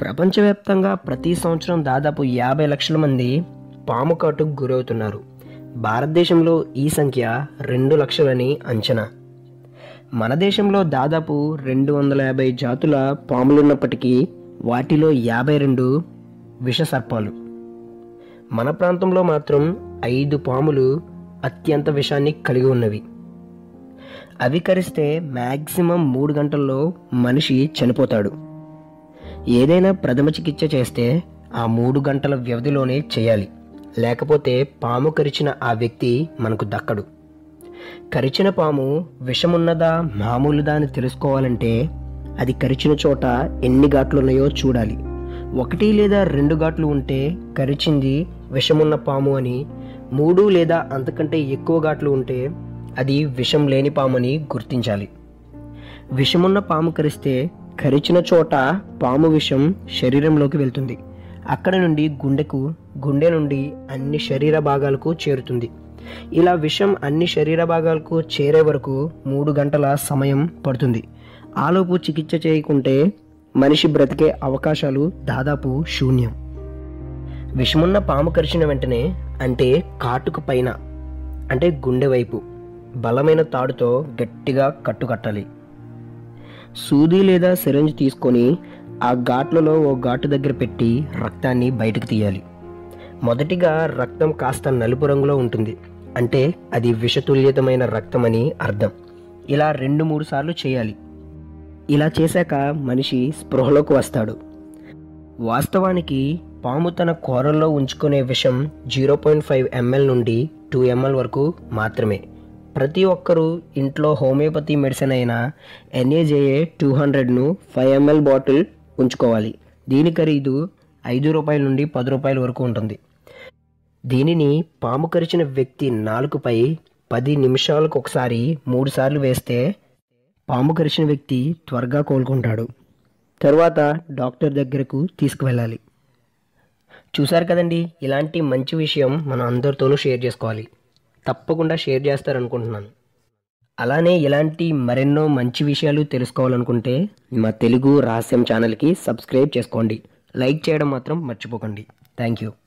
ప్రపంచవ్యాప్తంగా ప్రతి సంవత్సరం దాదాపు యాభై లక్షల మంది పాము కాటుకు గురవుతున్నారు భారతదేశంలో ఈ సంఖ్య రెండు లక్షలని అంచనా మన దేశంలో దాదాపు రెండు వందల యాభై జాతుల పాములున్నప్పటికీ వాటిలో యాభై రెండు విష సర్పాలు మన ప్రాంతంలో మాత్రం ఐదు పాములు అత్యంత విషాన్ని కలిగి ఉన్నవి అవి కరిస్తే మ్యాక్సిమం మూడు గంటల్లో మనిషి చనిపోతాడు ఏదైనా ప్రథమ చికిత్స చేస్తే ఆ మూడు గంటల వ్యవధిలోనే చేయాలి లేకపోతే పాము కరిచిన ఆ వ్యక్తి మనకు దక్కడు కరిచిన పాము విషమున్నదా మామూలుదా అని తెలుసుకోవాలంటే అది కరిచిన చోట ఎన్ని ఘాట్లు ఉన్నాయో చూడాలి ఒకటి లేదా రెండు ఘాట్లు ఉంటే కరిచింది విషమున్న పాము అని మూడు లేదా అంతకంటే ఎక్కువ ఘాట్లు ఉంటే అది విషం లేని పాము అని గుర్తించాలి విషమున్న పాము కరిస్తే కరిచిన చోట పాము విషం శరీరంలోకి వెళ్తుంది అక్కడ నుండి గుండెకు గుండె నుండి అన్ని శరీర భాగాలకు చేరుతుంది ఇలా విషం అన్ని శరీర భాగాలకు చేరే వరకు మూడు గంటల సమయం పడుతుంది ఆలోపు చికిత్స చేయకుంటే మనిషి బ్రతికే అవకాశాలు దాదాపు శూన్యం విషమున్న పాము కరిచిన వెంటనే అంటే కాటుకు పైన అంటే గుండె వైపు బలమైన తాడుతో గట్టిగా కట్టుకట్టాలి సూది లేదా సిరంజ్ తీసుకొని ఆ ఘాట్లలో ఓ ఘాటు దగ్గర పెట్టి రక్తాన్ని బయటకు తీయాలి మొదటిగా రక్తం కాస్త నలుపు రంగులో ఉంటుంది అంటే అది విషతుల్యతమైన రక్తమని అర్థం ఇలా రెండు మూడు సార్లు చేయాలి ఇలా చేశాక మనిషి స్పృహలోకి వస్తాడు వాస్తవానికి పాము తన కూరల్లో ఉంచుకునే విషం జీరో పాయింట్ ఫైవ్ ఎంఎల్ నుండి టూ ఎంఎల్ వరకు మాత్రమే ప్రతి ఒక్కరూ ఇంట్లో హోమియోపతి మెడిసిన్ అయిన ఎన్ఏజేఏ టూ హండ్రెడ్ను ఫైవ్ ఎంఎల్ బాటిల్ ఉంచుకోవాలి దీని ఖరీదు ఐదు రూపాయల నుండి పది రూపాయల వరకు ఉంటుంది దీనిని పాము కరిచిన వ్యక్తి నాలుకపై పది నిమిషాలకు ఒకసారి మూడు సార్లు వేస్తే పాము కరిచిన వ్యక్తి త్వరగా కోలుకుంటాడు తరువాత డాక్టర్ దగ్గరకు తీసుకువెళ్ళాలి చూశారు కదండి ఇలాంటి మంచి విషయం మనం అందరితోనూ షేర్ చేసుకోవాలి తప్పకుండా షేర్ చేస్తారనుకుంటున్నాను అలానే ఇలాంటి మరెన్నో మంచి విషయాలు తెలుసుకోవాలనుకుంటే మా తెలుగు రహస్యం ఛానల్కి సబ్స్క్రైబ్ చేసుకోండి లైక్ చేయడం మాత్రం మర్చిపోకండి థ్యాంక్ యూ